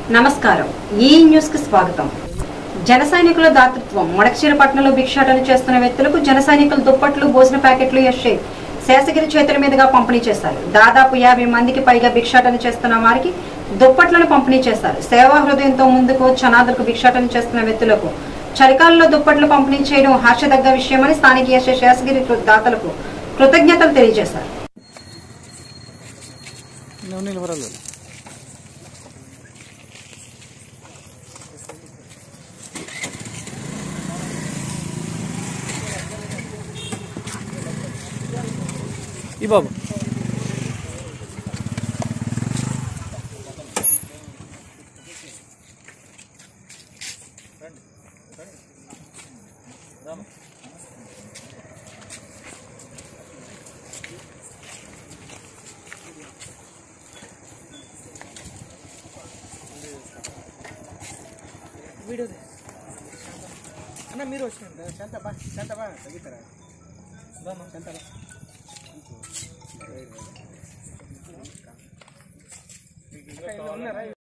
నమస్కారం ఈ న్యూస్ కి స్వాగతం జన సైనికుల దాతృత్వం మొడకచీరపట్నంలో భిక్షాటన చేస్తున్న వ్యక్తులకు జన సైనికులు దుప్పట్లు భోజన ప్యాకెట్లు యశ్షే శేషగిరి చేతుల మీదుగా పంపిణీ చేశారు దాదాపు యాభై మందికి పైగా భిక్షాటన చేస్తున్న వారికి దుప్పట్లను పంపిణీ చేశారు సేవా హృదయంతో ముందుకు వచ్చి అనాథులకు భిక్షాటన చేస్తున్న వ్యక్తులకు చలికాలంలో దుప్పట్లు పంపిణీ చేయడం హాస్యదగ్గ విషయమని స్థానిక యశ్షే శేషగిరి దాతలకు కృతజ్ఞతలు తెలియజేశారు ನೀವು ನೀನು ಬರಲ್ಲ ఈ బాబు వీడియో అన్న మీరు వచ్చిన శాంత బా శాంత బా తగ్గితారా శాంత ఉన్నారా